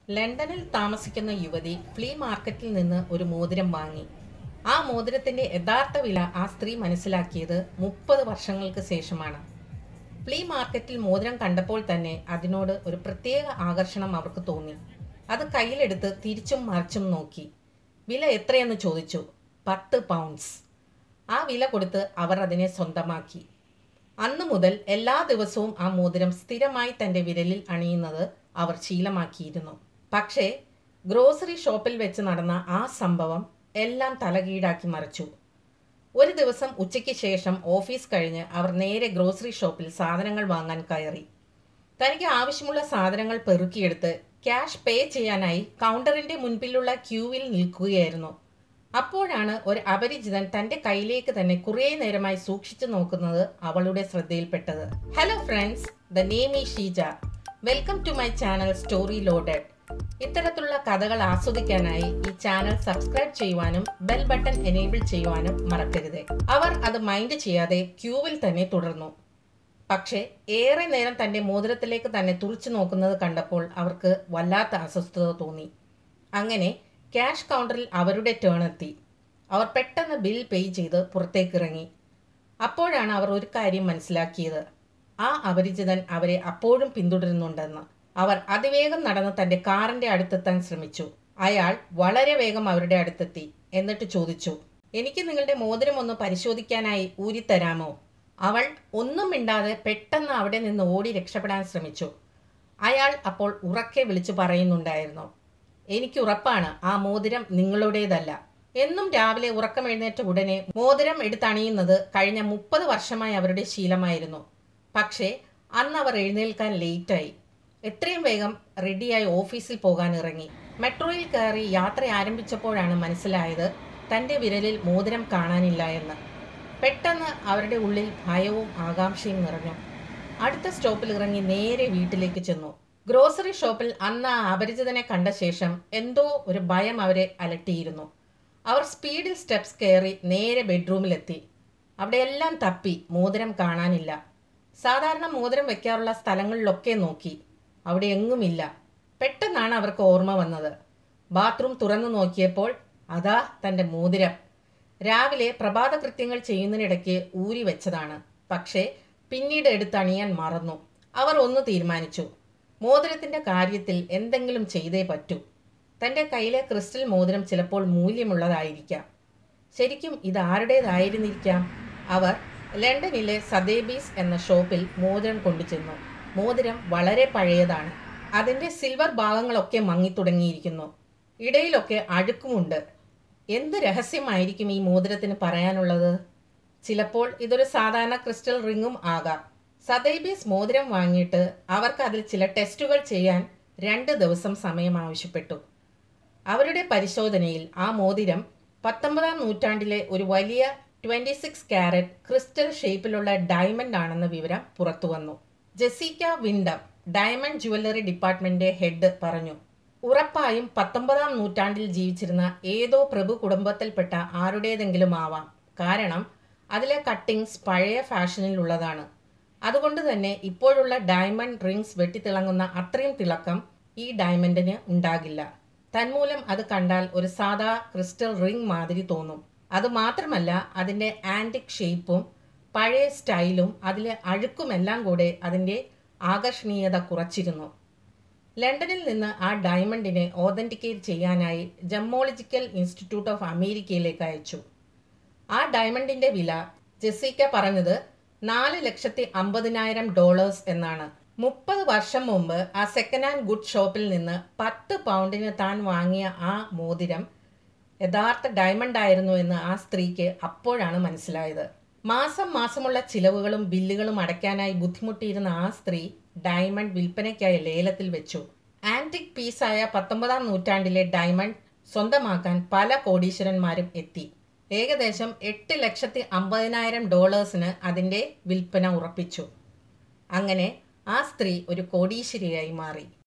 ലണ്ടനിൽ താമസിക്കുന്ന യുവതി ഫ്ലീ മാർക്കറ്റിൽ നിന്ന് ഒരു മോതിരം വാങ്ങി ആ മോതിരത്തിന്റെ യഥാർത്ഥ വില ആ സ്ത്രീ മനസ്സിലാക്കിയത് മുപ്പത് വർഷങ്ങൾക്ക് ശേഷമാണ് ഫ്ലീ മാർക്കറ്റിൽ മോതിരം കണ്ടപ്പോൾ തന്നെ അതിനോട് ഒരു പ്രത്യേക ആകർഷണം അവർക്ക് തോന്നി അത് കയ്യിലെടുത്ത് തിരിച്ചും മറിച്ചും നോക്കി വില എത്രയെന്ന് ചോദിച്ചു പത്ത് പൗണ്ട്സ് ആ വില കൊടുത്ത് അവർ അതിനെ സ്വന്തമാക്കി അന്നു മുതൽ എല്ലാ ദിവസവും ആ മോതിരം സ്ഥിരമായി തൻ്റെ വിരലിൽ അണിയുന്നത് അവർ ശീലമാക്കിയിരുന്നു പക്ഷേ ഗ്രോസറി ഷോപ്പിൽ വെച്ച് നടന്ന ആ സംഭവം എല്ലാം തലകീഴാക്കി മറിച്ചു ഒരു ദിവസം ഉച്ചയ്ക്ക് ശേഷം ഓഫീസ് കഴിഞ്ഞ് അവർ നേരെ ഗ്രോസറി ഷോപ്പിൽ സാധനങ്ങൾ വാങ്ങാൻ കയറി തനിക്ക് ആവശ്യമുള്ള സാധനങ്ങൾ പെറുക്കിയെടുത്ത് ക്യാഷ് പേ ചെയ്യാനായി കൗണ്ടറിന്റെ മുൻപിലുള്ള ക്യൂവിൽ നിൽക്കുകയായിരുന്നു അപ്പോഴാണ് ഒരു അപരിചിതൻ തന്റെ കയ്യിലേക്ക് തന്നെ കുറേ നേരമായി സൂക്ഷിച്ചു നോക്കുന്നത് അവളുടെ ശ്രദ്ധയിൽപ്പെട്ടത് ഹലോ ഫ്രണ്ട്സ് ദ നെയിം ഈ Sheeja welcome to my channel story loaded ഇത്തരത്തിലുള്ള കഥകൾ ആസ്വദിക്കാനായി ഈ ചാനൽ സബ്സ്ക്രൈബ് ചെയ്യുവാനും ബെൽ ബട്ടൺ എനേബിൾ ചെയ്യുവാനും മറക്കരുത് അവർ അത് മൈൻഡ് ചെയ്യാതെ ക്യൂവിൽ തന്നെ തുടർന്നു പക്ഷേ ഏറെ നേരം തന്റെ മോതിരത്തിലേക്ക് തന്നെ തുറിച്ചു നോക്കുന്നത് കണ്ടപ്പോൾ അവർക്ക് വല്ലാത്ത അസ്വസ്ഥത തോന്നി അങ്ങനെ ക്യാഷ് കൗണ്ടറിൽ അവരുടെ ടേൺ എത്തി അവർ പെട്ടെന്ന് ബിൽ പേ ചെയ്ത് പുറത്തേക്കിറങ്ങി അപ്പോഴാണ് അവർ ഒരു കാര്യം മനസ്സിലാക്കിയത് ആ അപരിചിതൻ അവരെ അപ്പോഴും പിന്തുടരുന്നുണ്ടെന്ന് അവർ അതിവേഗം നടന്ന് തന്റെ കാറിന്റെ അടുത്തെത്താൻ ശ്രമിച്ചു അയാൾ വളരെ വേഗം അവരുടെ അടുത്തെത്തി എന്നിട്ട് ചോദിച്ചു എനിക്ക് നിങ്ങളുടെ മോതിരം ഒന്ന് പരിശോധിക്കാനായി ഊരിത്തരാമോ അവൾ ഒന്നും മിണ്ടാതെ പെട്ടെന്ന് അവിടെ നിന്ന് ഓടി രക്ഷപ്പെടാൻ ശ്രമിച്ചു അയാൾ അപ്പോൾ ഉറക്കെ വിളിച്ചു പറയുന്നുണ്ടായിരുന്നു എനിക്ക് ഉറപ്പാണ് ആ മോതിരം നിങ്ങളുടേതല്ല എന്നും രാവിലെ ഉറക്കം എഴുന്നേറ്റ ഉടനെ മോതിരം എടുത്തണിയുന്നത് കഴിഞ്ഞ മുപ്പത് വർഷമായി അവരുടെ ശീലമായിരുന്നു പക്ഷേ അന്ന് അവർ എഴുന്നേൽക്കാൻ ലേറ്റായി എത്രയും വേഗം റെഡിയായി ഓഫീസിൽ പോകാൻ ഇറങ്ങി മെട്രോയിൽ കയറി യാത്ര ആരംഭിച്ചപ്പോഴാണ് മനസ്സിലായത് തന്റെ വിരലിൽ മോതിരം കാണാനില്ല എന്ന് പെട്ടെന്ന് അവരുടെ ഉള്ളിൽ ഭയവും ആകാംക്ഷയും നിറഞ്ഞു അടുത്ത സ്റ്റോപ്പിൽ ഇറങ്ങി നേരെ വീട്ടിലേക്ക് ചെന്നു ഗ്രോസറി ഷോപ്പിൽ അന്ന് ആ അപരിചിതനെ കണ്ട ശേഷം എന്തോ ഒരു ഭയം അവരെ അലട്ടിയിരുന്നു അവർ സ്പീഡിൽ സ്റ്റെപ്സ് കയറി നേരെ ബെഡ്റൂമിലെത്തി അവിടെയെല്ലാം തപ്പി മോതിരം കാണാനില്ല സാധാരണ മോതിരം വെക്കാറുള്ള സ്ഥലങ്ങളിലൊക്കെ നോക്കി അവിടെ എങ്ങുമില്ല പെട്ടെന്നാണ് അവർക്ക് ഓർമ്മ വന്നത് ബാത്റൂം തുറന്നു നോക്കിയപ്പോൾ അതാ തൻ്റെ മോതിരം രാവിലെ പ്രഭാത കൃത്യങ്ങൾ ചെയ്യുന്നതിനിടയ്ക്ക് ഊരി വെച്ചതാണ് പക്ഷേ പിന്നീട് എടുത്തണിയാൻ മറന്നു അവർ ഒന്ന് തീരുമാനിച്ചു മോതിരത്തിന്റെ കാര്യത്തിൽ എന്തെങ്കിലും ചെയ്തേ പറ്റൂ തന്റെ കയ്യിലെ ക്രിസ്റ്റൽ മോതിരം ചിലപ്പോൾ മൂല്യമുള്ളതായിരിക്കാം ശരിക്കും ഇത് ആരുടേതായിരുന്നിരിക്കാം അവർ ലണ്ടനിലെ സദേബീസ് എന്ന ഷോപ്പിൽ മോതിരം കൊണ്ടുചെന്നു മോതിരം വളരെ പഴയതാണ് അതിന്റെ സിൽവർ ഭാഗങ്ങളൊക്കെ മങ്ങിത്തുടങ്ങിയിരിക്കുന്നു ഇടയിലൊക്കെ അഴുക്കുമുണ്ട് എന്ത് രഹസ്യമായിരിക്കും ഈ മോതിരത്തിന് പറയാനുള്ളത് ചിലപ്പോൾ ഇതൊരു സാധാരണ ക്രിസ്റ്റൽ റിങ്ങും ആകാം സദൈബീസ് മോതിരം വാങ്ങിയിട്ട് അവർക്ക് അതിൽ ചില ടെസ്റ്റുകൾ ചെയ്യാൻ രണ്ട് ദിവസം സമയം ആവശ്യപ്പെട്ടു അവരുടെ പരിശോധനയിൽ ആ മോതിരം പത്തൊമ്പതാം നൂറ്റാണ്ടിലെ ഒരു വലിയ ട്വന്റി സിക്സ് ക്യാരറ്റ് ക്രിസ്റ്റൽ ഷേപ്പിലുള്ള ഡയമണ്ട് ആണെന്ന വിവരം പുറത്തുവന്നു Jessica Windham diamond jewellery department head പറഞ്ഞു ഉറപ്പായും പത്തൊമ്പതാം നൂറ്റാണ്ടിൽ ജീവിച്ചിരുന്ന ഏതോ പ്രഭു കുടുംബത്തിൽപ്പെട്ട ആരുടേതെങ്കിലും ആവാം കാരണം അതിലെ കട്ടിങ്സ് പഴയ ഫാഷനിലുള്ളതാണ് അതുകൊണ്ട് തന്നെ ഇപ്പോഴുള്ള ഡയമണ്ട് റിങ്സ് വെട്ടിത്തിളങ്ങുന്ന അത്രയും തിളക്കം ഈ ഡയമണ്ടിന് ഉണ്ടാകില്ല തന്മൂലം അത് കണ്ടാൽ ഒരു സാധാ ക്രിസ്റ്റൽ റിംഗ് മാതിരി തോന്നും അത് മാത്രമല്ല അതിൻ്റെ ആൻറ്റിക് ഷേപ്പും പഴയ സ്റ്റൈലും അതിലെ അഴുക്കുമെല്ലാം കൂടെ അതിൻ്റെ ആകർഷണീയത കുറച്ചിരുന്നു ലണ്ടനിൽ നിന്ന് ആ ഡയമണ്ടിനെ ഓതന്റിക്കേറ്റ് ചെയ്യാനായി ജമ്മോളജിക്കൽ ഇൻസ്റ്റിറ്റ്യൂട്ട് ഓഫ് അമേരിക്കയിലേക്ക് അയച്ചു ആ ഡയമണ്ടിന്റെ വില ജെസിക്ക പറഞ്ഞത് നാല് ലക്ഷത്തി അമ്പതിനായിരം ഡോളേഴ്സ് എന്നാണ് മുപ്പത് വർഷം മുമ്പ് ആ സെക്കൻഡ് ഹാൻഡ് ഗുഡ് ഷോപ്പിൽ നിന്ന് പത്ത് പൗണ്ടിന് താൻ വാങ്ങിയ ആ മോതിരം യഥാർത്ഥ ഡയമണ്ട് ആയിരുന്നു എന്ന് ആ സ്ത്രീക്ക് അപ്പോഴാണ് മനസ്സിലായത് മാസം മാസമുള്ള ചിലവുകളും ബില്ലുകളും അടയ്ക്കാനായി ബുദ്ധിമുട്ടിയിരുന്ന ആ സ്ത്രീ ഡയമണ്ട് വിൽപ്പനയ്ക്കായി ലേലത്തിൽ വെച്ചു ആന്റിക് പീസായ പത്തൊമ്പതാം നൂറ്റാണ്ടിലെ ഡയമണ്ട് സ്വന്തമാക്കാൻ പല കോടീശ്വരന്മാരും എത്തി ഏകദേശം എട്ട് ലക്ഷത്തി അമ്പതിനായിരം ഡോളേഴ്സിന് അതിൻ്റെ വിൽപ്പന ഉറപ്പിച്ചു അങ്ങനെ ആ സ്ത്രീ ഒരു കോടീശ്വരിയായി മാറി